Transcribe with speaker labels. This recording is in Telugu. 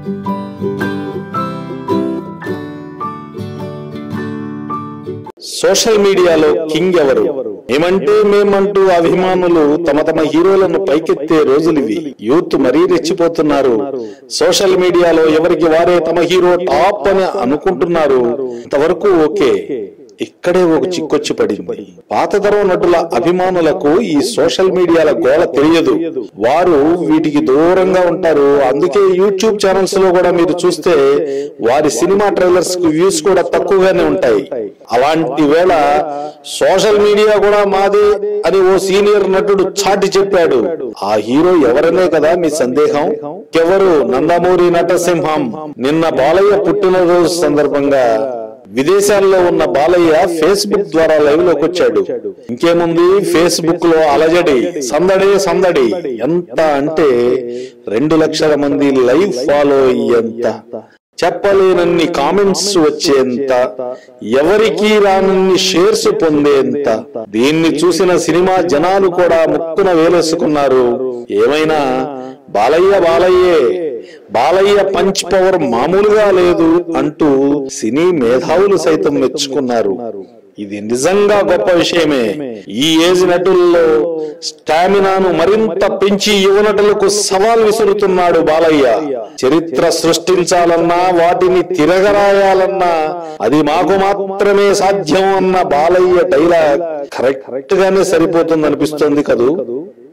Speaker 1: సోషల్ మీడియాలో కింగ్ ఎవరు ఏమంటే మేమంటూ అభిమానులు తమ తమ హీరోలను పైకెత్తే రోజులివి యూత్ మరీ రెచ్చిపోతున్నారు సోషల్ మీడియాలో ఎవరికి వారే తమ హీరో టాప్ అని అనుకుంటున్నారు ఇంతవరకు ఓకే ఇక్కడే ఒక చిక్కొచ్చి పడింది పాతతరం నటుల అభిమానులకు ఈ సోషల్ మీడియాల గోల తెలియదు వారు వీటికి దూరంగా ఉంటారు అందుకే యూట్యూబ్ ఛానల్స్ లో కూడా మీరు చూస్తే వారి సినిమా ట్రైలర్స్ కు వ్యూస్ కూడా తక్కువగానే ఉంటాయి అలాంటి వేళ సోషల్ మీడియా కూడా మాదే అని ఓ సీనియర్ నటుడు చాటి చెప్పాడు ఆ హీరో ఎవరనే కదా మీ సందేహం ఎవరు నందమూరి నటసింహం నిన్న బాలయ్య పుట్టినరోజు సందర్భంగా విదేశాల్లో ఉన్న బాలయ్య ఫేస్బుక్ ద్వారా లైవ్ లోకి వచ్చాడు ఇంకేముంది ఫేస్బుక్ లో అలజడి సందడే సందడి ఎంత అంటే రెండు లక్షల మంది లైవ్ ఫాలో అయ్యేంత చెప్పలేనన్ని కామెంట్స్ వచ్చేంత ఎవరికి రానన్ని షేర్స్ పొందేంత దీన్ని చూసిన సినిమా జనాలు కూడా ముక్కున వేలేసుకున్నారు ఏమైనా బాలయ్య బాలయ్యే బాలయ్య పంచ్ పవర్ మామూలుగా లేదు అంటూ సినీ మేధావులు సైతం మెచ్చుకున్నారు ఇది నిజంగా గొప్ప విషయమే ఈ ఏజ్ నటుల్లో స్టామినాను మరింత పెంచి యువ నటులకు సవాల్ విసురుతున్నాడు బాలయ్య చరిత్ర సృష్టించాలన్నా వాటిని తిరగరాయాలన్నా అది మాకు మాత్రమే సాధ్యం అన్న బాలయ్య డైలాగ్ కరెక్ట్ గానే సరిపోతుంది అనిపిస్తుంది కదూ